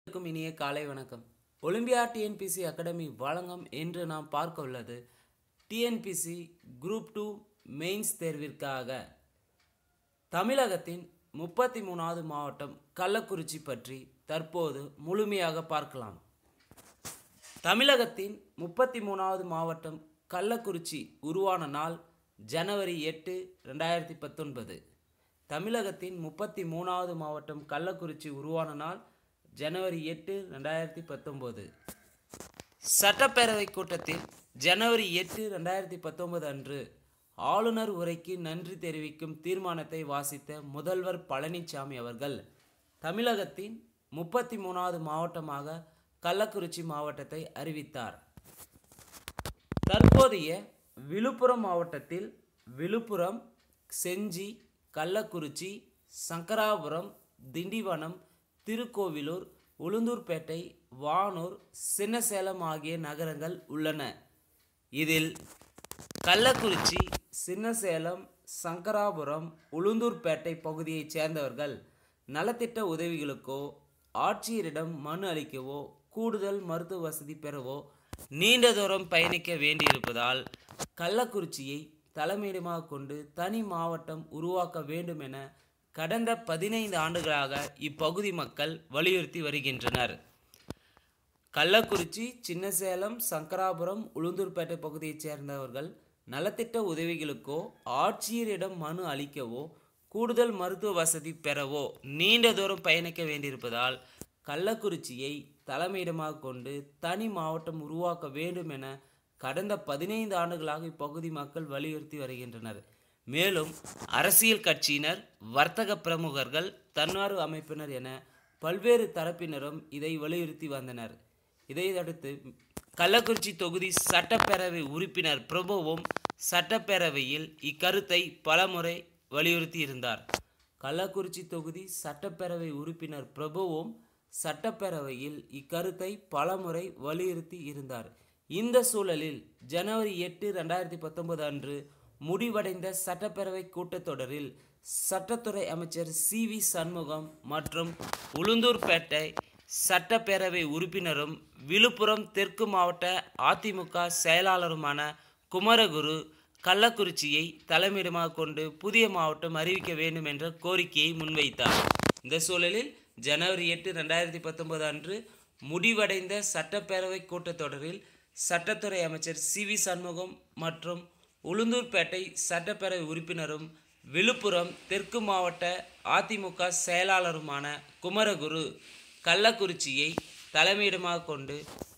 அனைவருக்கும் இனிய காலை வணக்கம் ஒலிம்பியா டிஎன்பிசி அகாடமி வழங்கும் என்று நாம் பார்க்க உள்ளது டிஎன்பிசி குரூப் டூ மெயின்ஸ் தேர்விற்காக தமிழகத்தின் முப்பத்தி மூணாவது மாவட்டம் கள்ளக்குறிச்சி பற்றி தற்போது முழுமையாக பார்க்கலாம் தமிழகத்தின் முப்பத்தி மூணாவது மாவட்டம் கள்ளக்குறிச்சி உருவான நாள் ஜனவரி எட்டு ரெண்டாயிரத்தி பத்தொன்பது தமிழகத்தின் முப்பத்தி மூணாவது மாவட்டம் கள்ளக்குறிச்சி உருவான நாள் ஜனவரி எட்டு ரெண்டாயிரத்தி பத்தொம்போது சட்டப்பேரவை கூட்டத்தில் ஜனவரி எட்டு ரெண்டாயிரத்தி பத்தொன்பது அன்று ஆளுநர் உரைக்கு நன்றி தெரிவிக்கும் தீர்மானத்தை வாசித்த முதல்வர் பழனிசாமி அவர்கள் தமிழகத்தின் முப்பத்தி மூணாவது மாவட்டமாக கள்ளக்குறிச்சி மாவட்டத்தை அறிவித்தார் தற்போதைய விழுப்புரம் மாவட்டத்தில் விழுப்புரம் செஞ்சி கள்ளக்குறிச்சி சங்கராபுரம் திண்டிவனம் திருக்கோவிலூர் உளுந்தூர்பேட்டை வானூர் சின்னசேலம் ஆகிய நகரங்கள் உள்ளன இதில் கள்ளக்குறிச்சி சின்னசேலம் சங்கராபுரம் உளுந்தூர்பேட்டை பகுதியைச் சேர்ந்தவர்கள் நலத்திட்ட உதவிகளுக்கோ ஆட்சியரிடம் மனு அளிக்கவோ கூடுதல் மருத்துவ வசதி பெறவோ நீண்ட தூரம் பயணிக்க வேண்டியிருப்பதால் கள்ளக்குறிச்சியை தலைமையிடமாக கொண்டு தனி மாவட்டம் உருவாக்க வேண்டும் என கடந்த பதினைந்து ஆண்டுகளாக இப்பகுதி மக்கள் வலியுறுத்தி வருகின்றனர் கள்ளக்குறிச்சி சின்னசேலம் சங்கராபுரம் உளுந்தூர்பேட்டை பகுதியைச் சேர்ந்தவர்கள் நலத்திட்ட உதவிகளுக்கோ ஆட்சியரிடம் மனு அளிக்கவோ கூடுதல் மருத்துவ வசதி பெறவோ நீண்ட தூரம் பயணிக்க வேண்டியிருப்பதால் கள்ளக்குறிச்சியை தலைமையிடமாக கொண்டு தனி மாவட்டம் உருவாக்க வேண்டும் என கடந்த பதினைந்து ஆண்டுகளாக இப்பகுதி மக்கள் வலியுறுத்தி வருகின்றனர் மேலும் அரசியல் கட்சியினர் வர்த்தக பிரமுகர்கள் தன்னார்வ அமைப்பினர் என பல்வேறு தரப்பினரும் இதை வலியுறுத்தி வந்தனர் இதை அடுத்து கள்ளக்குறிச்சி தொகுதி சட்டப்பேரவை உறுப்பினர் பிரபுவும் சட்டப்பேரவையில் இக்கருத்தை பலமுறை வலியுறுத்தி இருந்தார் கள்ளக்குறிச்சி தொகுதி சட்டப்பேரவை உறுப்பினர் பிரபுவும் சட்டப்பேரவையில் இக்கருத்தை பலமுறை வலியுறுத்தி இருந்தார் இந்த சூழலில் ஜனவரி எட்டு ரெண்டாயிரத்தி பத்தொன்பது அன்று முடிவடைந்த சட்டப்பேரவை கூட்டத்தொடரில் சட்டத்துறை அமைச்சர் சி வி சண்முகம் மற்றும் உளுந்தூர்பேட்டை சட்டப்பேரவை உறுப்பினரும் விழுப்புரம் தெற்கு மாவட்ட அதிமுக செயலாளருமான குமரகுரு கள்ளக்குறிச்சியை தலைமையிடமாக கொண்டு புதிய மாவட்டம் அறிவிக்க வேண்டும் என்ற கோரிக்கையை முன்வைத்தார் இந்த சூழலில் ஜனவரி எட்டு ரெண்டாயிரத்தி பத்தொன்பது அன்று முடிவடைந்த சட்டப்பேரவை கூட்டத்தொடரில் சட்டத்துறை அமைச்சர் சி வி சண்முகம் மற்றும் உளுந்தூர்பேட்டை சட்டப்பேரவை உறுப்பினரும் விழுப்புரம் தெற்கு மாவட்ட அதிமுக செயலாளருமான குமரகுரு கள்ளக்குறிச்சியை தலைமையிடமாக கொண்டு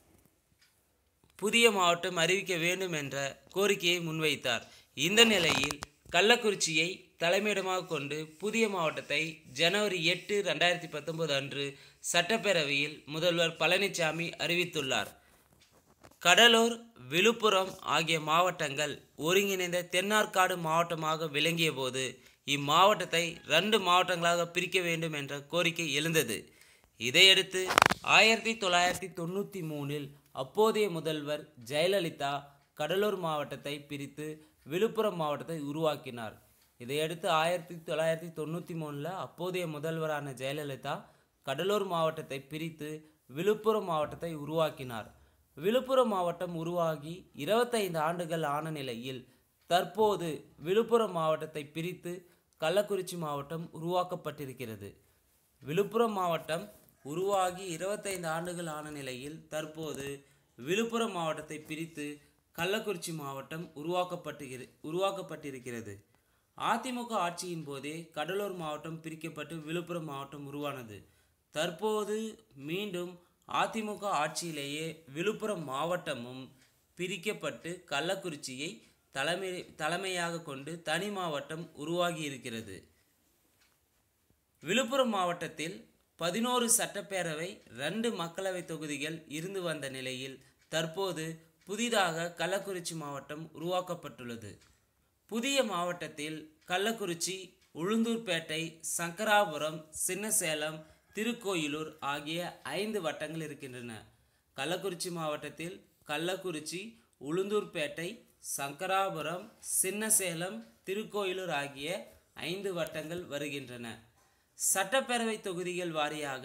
புதிய மாவட்டம் அறிவிக்க வேண்டும் என்ற கோரிக்கையை முன்வைத்தார் இந்த நிலையில் கள்ளக்குறிச்சியை தலைமையிடமாக கொண்டு புதிய மாவட்டத்தை ஜனவரி எட்டு ரெண்டாயிரத்தி பத்தொன்பது அன்று சட்டப்பேரவையில் முதல்வர் பழனிசாமி அறிவித்துள்ளார் கடலூர் விழுப்புரம் ஆகிய மாவட்டங்கள் ஒருங்கிணைந்த தென்னார்காடு மாவட்டமாக விளங்கிய போது இம்மாவட்டத்தை ரெண்டு மாவட்டங்களாக பிரிக்க வேண்டும் என்ற கோரிக்கை எழுந்தது இதையடுத்து ஆயிரத்தி தொள்ளாயிரத்தி தொண்ணூற்றி மூணில் அப்போதைய முதல்வர் ஜெயலலிதா கடலூர் மாவட்டத்தை பிரித்து விழுப்புரம் மாவட்டத்தை உருவாக்கினார் இதையடுத்து ஆயிரத்தி தொள்ளாயிரத்தி தொண்ணூற்றி மூணில் அப்போதைய முதல்வரான ஜெயலலிதா கடலூர் மாவட்டத்தை பிரித்து விழுப்புரம் மாவட்டத்தை உருவாக்கினார் விழுப்புரம் மாவட்டம் உருவாகி இருபத்தைந்து ஆண்டுகள் ஆன நிலையில் தற்போது விழுப்புரம் மாவட்டத்தை பிரித்து கள்ளக்குறிச்சி மாவட்டம் உருவாக்கப்பட்டிருக்கிறது விழுப்புரம் மாவட்டம் உருவாகி இருபத்தைந்து ஆண்டுகள் ஆன நிலையில் தற்போது விழுப்புரம் மாவட்டத்தை பிரித்து கள்ளக்குறிச்சி மாவட்டம் உருவாக்கப்பட்டு உருவாக்கப்பட்டிருக்கிறது அதிமுக ஆட்சியின் போதே கடலூர் மாவட்டம் பிரிக்கப்பட்டு விழுப்புரம் மாவட்டம் உருவானது தற்போது மீண்டும் அதிமுக ஆட்சியிலேயே விழுப்புரம் மாவட்டமும் பிரிக்கப்பட்டு கள்ளக்குறிச்சியை தலைமை தலைமையாக கொண்டு தனி மாவட்டம் உருவாகி இருக்கிறது விழுப்புரம் மாவட்டத்தில் பதினோரு சட்டப்பேரவை ரெண்டு மக்களவை தொகுதிகள் இருந்து வந்த நிலையில் தற்போது புதிதாக கள்ளக்குறிச்சி மாவட்டம் உருவாக்கப்பட்டுள்ளது புதிய மாவட்டத்தில் கள்ளக்குறிச்சி உளுந்தூர்பேட்டை சங்கராபுரம் சின்னசேலம் திருக்கோயிலூர் ஆகிய ஐந்து வட்டங்கள் இருக்கின்றன கள்ளக்குறிச்சி மாவட்டத்தில் கள்ளக்குறிச்சி உளுந்தூர்பேட்டை சங்கராபுரம் சின்னசேலம் திருக்கோயிலூர் ஆகிய ஐந்து வட்டங்கள் வருகின்றன சட்டப்பேரவை தொகுதிகள் வாரியாக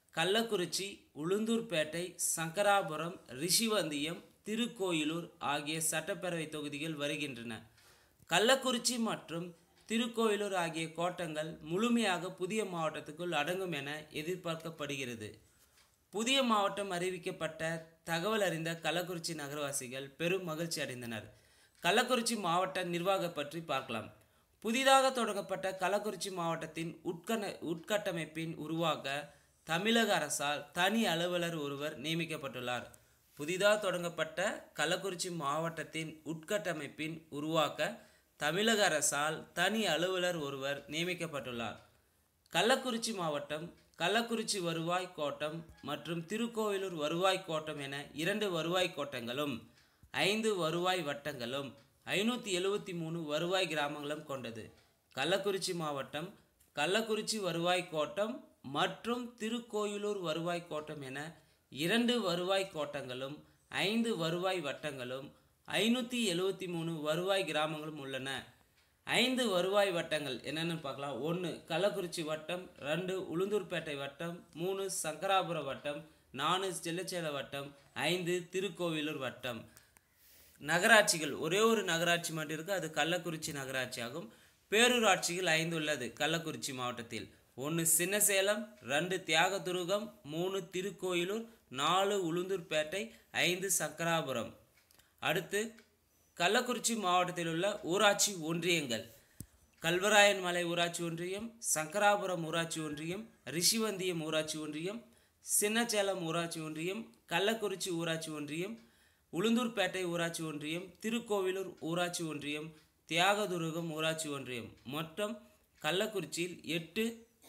கள்ளக்குறிச்சி உளுந்தூர்பேட்டை சங்கராபுரம் ரிஷிவந்தியம் திருக்கோயிலூர் ஆகிய சட்டப்பேரவை தொகுதிகள் வருகின்றன கள்ளக்குறிச்சி மற்றும் திருக்கோயிலூர் ஆகிய கோட்டங்கள் முழுமையாக புதிய மாவட்டத்துக்குள் அடங்கும் என எதிர்பார்க்கப்படுகிறது புதிய மாவட்டம் அறிவிக்கப்பட்ட தகவல் அறிந்த கள்ளக்குறிச்சி நகரவாசிகள் பெரும் மகிழ்ச்சி அடைந்தனர் கள்ளக்குறிச்சி மாவட்ட நிர்வாகம் பற்றி பார்க்கலாம் புதிதாக தொடங்கப்பட்ட கள்ளக்குறிச்சி மாவட்டத்தின் உட்கண உட்கட்டமைப்பின் உருவாக்க தமிழக அரசால் தனி அலுவலர் ஒருவர் நியமிக்கப்பட்டுள்ளார் புதிதாக தொடங்கப்பட்ட கள்ளக்குறிச்சி மாவட்டத்தின் உட்கட்டமைப்பின் உருவாக்க தமிழக அரசால் தனி அலுவலர் ஒருவர் நியமிக்கப்பட்டுள்ளார் கள்ளக்குறிச்சி மாவட்டம் கள்ளக்குறிச்சி வருவாய் கோட்டம் மற்றும் திருக்கோவிலூர் வருவாய் கோட்டம் என இரண்டு வருவாய் கோட்டங்களும் ஐந்து வருவாய் வட்டங்களும் ஐநூற்றி எழுவத்தி மூணு வருவாய் கிராமங்களும் கொண்டது கள்ளக்குறிச்சி மாவட்டம் கள்ளக்குறிச்சி வருவாய் கோட்டம் மற்றும் திருக்கோயிலூர் வருவாய் கோட்டம் என இரண்டு வருவாய் கோட்டங்களும் ஐந்து வருவாய் வட்டங்களும் ஐநூற்றி எழுவத்தி மூணு வருவாய் கிராமங்களும் உள்ளன ஐந்து வருவாய் வட்டங்கள் என்னென்னு பார்க்கலாம் ஒன்று கள்ளக்குறிச்சி வட்டம் ரெண்டு உளுந்தூர்பேட்டை வட்டம் மூணு சங்கராபுரம் வட்டம் நாலு செல்லச்சேல வட்டம் ஐந்து திருக்கோவிலூர் வட்டம் நகராட்சிகள் ஒரே ஒரு நகராட்சி மட்டும் இருக்குது அது கள்ளக்குறிச்சி நகராட்சி ஆகும் பேரூராட்சிகள் ஐந்து உள்ளது கள்ளக்குறிச்சி மாவட்டத்தில் ஒன்று சின்னசேலம் ரெண்டு தியாகதுருகம் மூணு திருக்கோயிலூர் நாலு உளுந்தூர்பேட்டை ஐந்து சங்கராபுரம் அடுத்து கள்ளக்குறிச்சி மாவட்டத்தில் உள்ள ஊராட்சி ஒன்றியங்கள் கல்வராயன் மலை ஊராட்சி ஒன்றியம் சங்கராபுரம் ஊராட்சி ஒன்றியம் ரிஷிவந்தியம் ஊராட்சி ஒன்றியம் சின்னச்சேலம் ஊராட்சி ஒன்றியம் கள்ளக்குறிச்சி ஊராட்சி ஒன்றியம் உளுந்தூர்பேட்டை ஊராட்சி ஒன்றியம் திருக்கோவிலூர் ஊராட்சி ஒன்றியம் தியாகதுருகம் ஊராட்சி ஒன்றியம் மொத்தம் கள்ளக்குறிச்சியில் எட்டு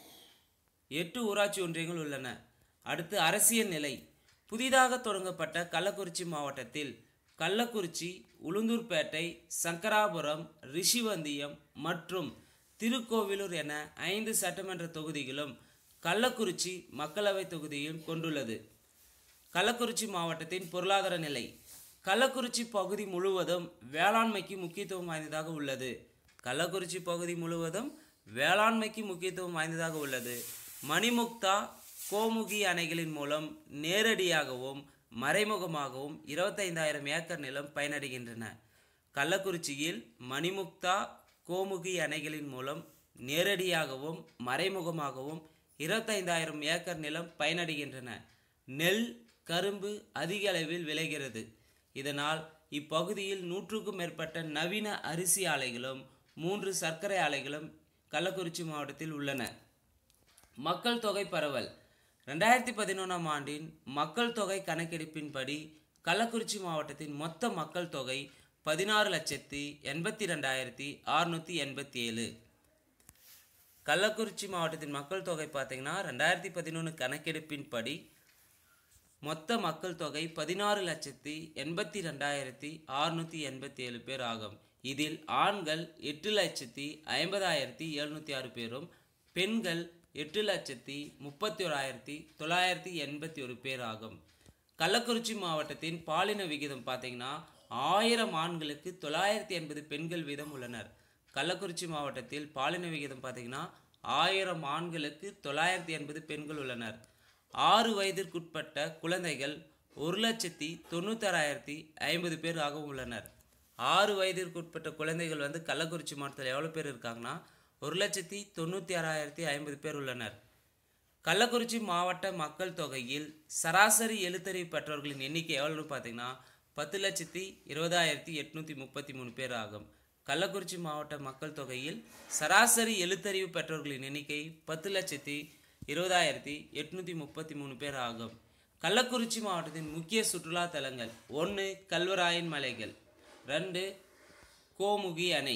எட்டு ஊராட்சி ஒன்றியங்கள் உள்ளன அடுத்து அரசியல் நிலை புதிதாக தொடங்கப்பட்ட கள்ளக்குறிச்சி மாவட்டத்தில் கள்ளக்குறிச்சி உளுந்தூர்பேட்டை சங்கராபுரம் ரிஷிவந்தியம் மற்றும் திருக்கோவிலூர் என ஐந்து சட்டமன்ற தொகுதிகளும் கள்ளக்குறிச்சி மக்களவை தொகுதியும் கொண்டுள்ளது கள்ளக்குறிச்சி மாவட்டத்தின் பொருளாதார நிலை கள்ளக்குறிச்சி பகுதி முழுவதும் வேளாண்மைக்கு முக்கியத்துவம் வாய்ந்ததாக உள்ளது கள்ளக்குறிச்சி பகுதி முழுவதும் வேளாண்மைக்கு முக்கியத்துவம் வாய்ந்ததாக உள்ளது மணிமுக்தா கோமுகி அணைகளின் மூலம் நேரடியாகவும் மறைமுகமாகவும் இருபத்தைந்தாயிரம் ஏக்கர் நிலம் பயனடைகின்றன கள்ளக்குறிச்சியில் மணிமுக்தா கோமுகி அணைகளின் மூலம் நேரடியாகவும் மறைமுகமாகவும் இருபத்தைந்தாயிரம் ஏக்கர் நிலம் பயனடைகின்றன நெல் கரும்பு அதிக அளவில் விளைகிறது இதனால் இப்பகுதியில் நூற்றுக்கும் மேற்பட்ட நவீன அரிசி ஆலைகளும் மூன்று சர்க்கரை ஆலைகளும் கள்ளக்குறிச்சி மாவட்டத்தில் உள்ளன மக்கள் தொகை பரவல் ரெண்டாயிரத்தி பதினொன்றாம் ஆண்டின் மக்கள் தொகை கணக்கெடுப்பின்படி கள்ளக்குறிச்சி மாவட்டத்தின் மொத்த மக்கள் தொகை பதினாறு லட்சத்தி எண்பத்தி ரெண்டாயிரத்தி அறுநூற்றி எண்பத்தி ஏழு கள்ளக்குறிச்சி மாவட்டத்தின் மக்கள் தொகை பார்த்தீங்கன்னா ரெண்டாயிரத்தி பதினொன்று கணக்கெடுப்பின்படி மொத்த மக்கள் தொகை பதினாறு லட்சத்தி எண்பத்தி ரெண்டாயிரத்தி அறுநூற்றி எண்பத்தி ஏழு பேர் ஆகும் இதில் ஆண்கள் எட்டு லட்சத்தி ஐம்பதாயிரத்தி எழுநூற்றி ஆறு பேரும் பெண்கள் எட்டு லட்சத்தி முப்பத்தி ஓராயிரத்தி தொள்ளாயிரத்தி எண்பத்தி ஒரு பேர் ஆகும் கள்ளக்குறிச்சி மாவட்டத்தின் பாலின விகிதம் பார்த்தீங்கன்னா ஆயிரம் ஆண்களுக்கு தொள்ளாயிரத்தி எண்பது பெண்கள் வீதம் உள்ளனர் கள்ளக்குறிச்சி மாவட்டத்தில் பாலின விகிதம் பார்த்தீங்கன்னா ஆயிரம் ஆண்களுக்கு தொள்ளாயிரத்தி எண்பது பெண்கள் உள்ளனர் ஆறு வயதிற்குட்பட்ட குழந்தைகள் ஒரு லட்சத்தி தொண்ணூத்தாறாயிரத்தி ஐம்பது பேர் ஆக உள்ளனர் ஆறு வயதிற்குட்பட்ட குழந்தைகள் வந்து கள்ளக்குறிச்சி மாவட்டத்தில் எவ்வளோ பேர் இருக்காங்கன்னா ஒரு லட்சத்தி தொண்ணூற்றி ஆறாயிரத்தி ஐம்பது பேர் உள்ளனர் கள்ளக்குறிச்சி மாவட்ட மக்கள் தொகையில் சராசரி எழுத்தறிவு பெற்றோர்களின் எண்ணிக்கை எவ்வளோன்னு பார்த்தீங்கன்னா பத்து லட்சத்தி இருபதாயிரத்தி எட்நூற்றி முப்பத்தி மூணு பேர் ஆகும் கள்ளக்குறிச்சி மாவட்ட மக்கள் தொகையில் சராசரி எழுத்தறிவு பெற்றோர்களின் எண்ணிக்கை பத்து லட்சத்தி இருபதாயிரத்தி எட்நூற்றி முப்பத்தி மூணு பேர் ஆகும் கள்ளக்குறிச்சி மாவட்டத்தின் முக்கிய சுற்றுலா தலங்கள் ஒன்று கல்வராயன் மலைகள் ரெண்டு கோமுகி அணை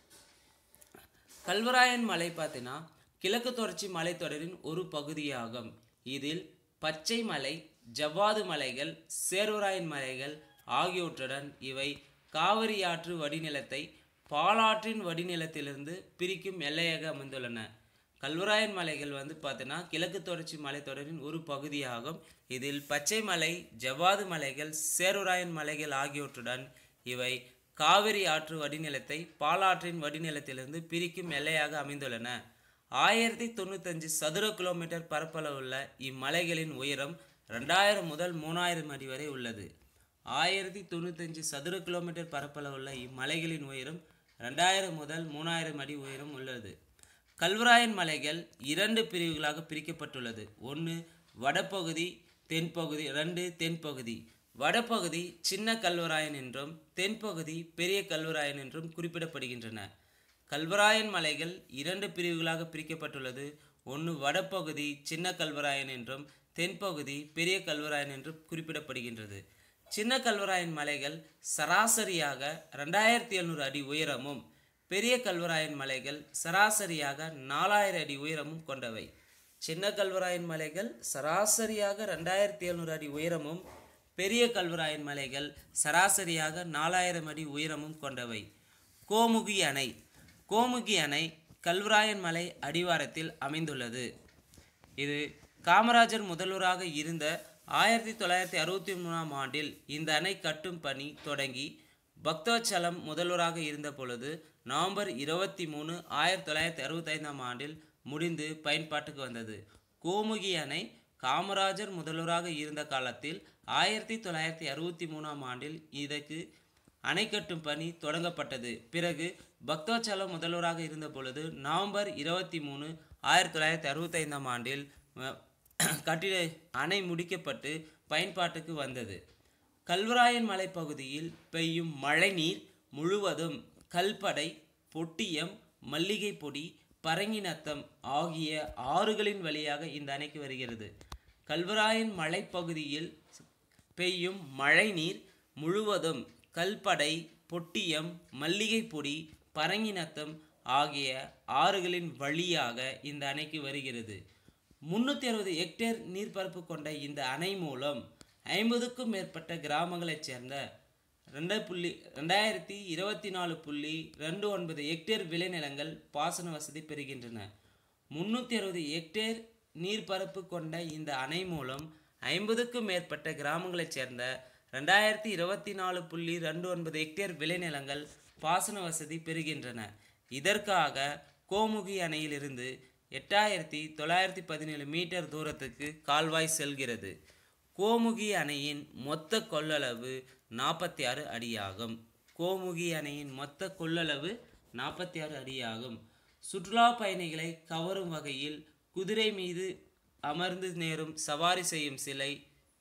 கல்வராயன் மலை பார்த்தீங்கன்னா கிழக்கு தொடர்ச்சி மலைத்தொடரின் ஒரு பகுதியாகும் இதில் பச்சை மலை ஜவ்வாது மலைகள் சேர்வராயன் மலைகள் ஆகியவற்றுடன் இவை காவிரி ஆற்று வடிநிலத்தை பாலாற்றின் வடிநிலத்திலிருந்து பிரிக்கும் எல்லையாக அமைந்துள்ளன கல்வராயன் மலைகள் வந்து பார்த்தீங்கன்னா கிழக்கு தொடர்ச்சி மலைத்தொடரின் ஒரு பகுதியாகும் இதில் பச்சை மலை ஜவ்வாது மலைகள் சேர்வராயன் மலைகள் ஆகியவற்றுடன் இவை காவிரி ஆற்று வடிநிலத்தை பாலாற்றின் வடிநிலத்திலிருந்து பிரிக்கும் எல்லையாக அமைந்துள்ளன ஆயிரத்தி தொண்ணூத்தஞ்சு சதுர கிலோமீட்டர் பரப்பளவுள்ள இம்மலைகளின் உயரம் ரெண்டாயிரம் முதல் மூணாயிரம் அடி வரை உள்ளது ஆயிரத்தி தொண்ணூத்தஞ்சு சதுர கிலோமீட்டர் பரப்பளவுள்ள இம்மலைகளின் உயரம் ரெண்டாயிரம் முதல் மூணாயிரம் அடி உயரம் உள்ளது கல்வராயன் மலைகள் இரண்டு பிரிவுகளாக பிரிக்கப்பட்டுள்ளது ஒன்று வடபகுதி தென்பகுதி ரெண்டு தென்பகுதி வடபகுதி சின்ன கல்வராயன் என்றும் தென்பகுதி பெரிய கல்வராயன் என்றும் குறிப்பிடப்படுகின்றன கல்வராயன் மலைகள் இரண்டு பிரிவுகளாக பிரிக்கப்பட்டுள்ளது ஒன்று வடபகுதி சின்ன கல்வராயன் என்றும் தென்பகுதி பெரிய கல்வராயன் என்றும் குறிப்பிடப்படுகின்றது சின்ன கல்வராயன் மலைகள் சராசரியாக ரெண்டாயிரத்தி எழுநூறு அடி உயரமும் பெரிய கல்வராயன் மலைகள் சராசரியாக நாலாயிரம் அடி உயரமும் கொண்டவை சின்ன கல்வராயன் மலைகள் சராசரியாக ரெண்டாயிரத்தி எழுநூறு அடி உயரமும் பெரிய கல்வராயன் மலைகள் சராசரியாக நாலாயிரம் அடி உயரமும் கொண்டவை கோமுகி அணை கோமுகி அணை கல்வராயன் மலை அடிவாரத்தில் அமைந்துள்ளது இது காமராஜர் முதல்வராக இருந்த ஆயிரத்தி தொள்ளாயிரத்தி அறுபத்தி மூணாம் ஆண்டில் இந்த அணை கட்டும் பணி தொடங்கி பக்தவச்சலம் முதல்வராக இருந்த பொழுது நவம்பர் இருபத்தி மூணு ஆயிரத்தி தொள்ளாயிரத்தி அறுபத்தைந்தாம் ஆண்டில் முடிந்து பயன்பாட்டுக்கு வந்தது கோமுகி அணை காமராஜர் முதல்வராக இருந்த காலத்தில் ஆயிரத்தி தொள்ளாயிரத்தி அறுபத்தி மூணாம் ஆண்டில் இதற்கு அணை கட்டும் பணி தொடங்கப்பட்டது பிறகு பக்தவச்சலம் முதல்வராக இருந்த பொழுது நவம்பர் இருபத்தி மூணு ஆயிரத்தி தொள்ளாயிரத்தி அறுபத்தைந்தாம் ஆண்டில் அஹ், கட்டிட அணை முடிக்கப்பட்டு பயன்பாட்டுக்கு வந்தது கல்வராயன் மலைப்பகுதியில் பெய்யும் மழைநீர் முழுவதும் கல்படை பொட்டியம் மல்லிகை பொடி பரங்கிநத்தம் ஆகிய ஆறுகளின் வழியாக இந்த அணைக்கு வருகிறது கல்வராயன் மலைப்பகுதியில் பெய்யும் மழைநீர் முழுவதும் கல்படை பொட்டியம் மல்லிகை பொடி பரங்கிநத்தம் ஆகிய ஆறுகளின் வழியாக இந்த அணைக்கு வருகிறது முன்னூற்றி அறுபது ஹெக்டேர் நீர்ப்பரப்பு கொண்ட இந்த அணை மூலம் ஐம்பதுக்கும் மேற்பட்ட கிராமங்களைச் சேர்ந்த ரெண்டு புள்ளி ரெண்டாயிரத்தி இருபத்தி நாலு புள்ளி ரெண்டு ஒன்பது ஹெக்டேர் விளைநிலங்கள் பாசன வசதி பெறுகின்றன முன்னூற்றி அறுபது ஹெக்டேர் நீர்ப்பரப்பு கொண்ட இந்த அணை மூலம் ஐம்பதுக்கும் மேற்பட்ட கிராமங்களைச் சேர்ந்த ரெண்டாயிரத்தி இருபத்தி நாலு புள்ளி ரெண்டு ஒன்பது ஹெக்டேர் விளைநிலங்கள் பாசன வசதி பெறுகின்றன இதற்காக கோமுகி அணையிலிருந்து எட்டாயிரத்தி தொள்ளாயிரத்தி பதினேழு மீட்டர் தூரத்துக்கு கால்வாய் செல்கிறது கோமுகி அணையின் மொத்த கொள்ளளவு நாற்பத்தி ஆறு அடியாகும் கோமுகி அணையின் மொத்த கொள்ளளவு நாற்பத்தி ஆறு அடியாகும் சுற்றுலா பயணிகளை கவரும் வகையில் குதிரை மீது அமர்ந்து நேரும் சவாரி செய்யும் சிலை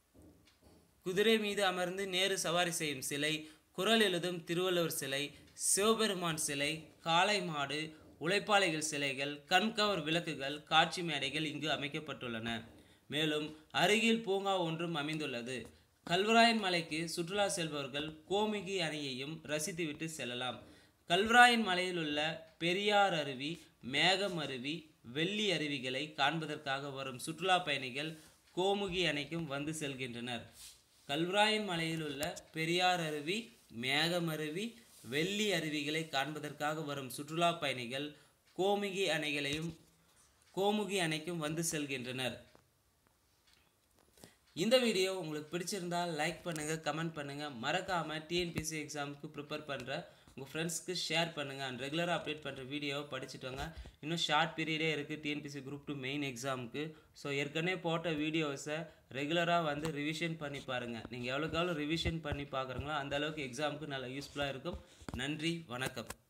குதிரை மீது அமர்ந்து நேரு சவாரி செய்யும் சிலை குரல் எழுதும் திருவள்ளுவர் சிலை சிவபெருமான் சிலை காளை மாடு உழைப்பாளிகள் சிலைகள் கண்கவர் விளக்குகள் காட்சி மேடைகள் இங்கு அமைக்கப்பட்டுள்ளன மேலும் அருகில் பூங்கா ஒன்றும் அமைந்துள்ளது கல்வராயன் மலைக்கு சுற்றுலா செல்பவர்கள் கோமுகி அணையையும் ரசித்துவிட்டு செல்லலாம் கல்வராயன் மலையில் உள்ள பெரியார் அருவி மேகம் அருவி வெள்ளி அருவிகளை காண்பதற்காக வரும் சுற்றுலா பயணிகள் கோமுகி அணைக்கும் வந்து செல்கின்றனர் கல்வராயன் மலையில் உள்ள பெரியார் அருவி மேகம் அருவி வெள்ளி அருவிகளை காண்பதற்காக வரும் சுற்றுலா பயணிகள் கோமுகி அணைகளையும் கோமுகி அணைக்கும் வந்து செல்கின்றனர் இந்த வீடியோ உங்களுக்கு பிடிச்சிருந்தால் லைக் பண்ணுங்கள் கமெண்ட் பண்ணுங்கள் மறக்காமல் டிஎன்பிசி எக்ஸாமுக்கு ப்ரிப்பேர் பண்ணுற உங்கள் ஃப்ரெண்ட்ஸ்க்கு ஷேர் பண்ணுங்கள் அண்ட் ரெகுலராக அப்டேட் பண்ணுற வீடியோவை படிச்சுட்டு வாங்க இன்னும் ஷார்ட் பீரியடே இருக்குது டிஎன்பிசி குரூப் டூ மெயின் எக்ஸாமுக்கு ஸோ ஏற்கனவே போட்ட வீடியோஸை ரெகுலராக வந்து ரிவிஷன் பண்ணி பாருங்கள் நீங்கள் எவ்வளோக்கு எவ்வளோ ரிவிஷன் பண்ணி பார்க்குறீங்களோ அந்த அளவுக்கு எக்ஸாமுக்கு நல்லா யூஸ்ஃபுல்லாக இருக்கும் நன்றி வணக்கம்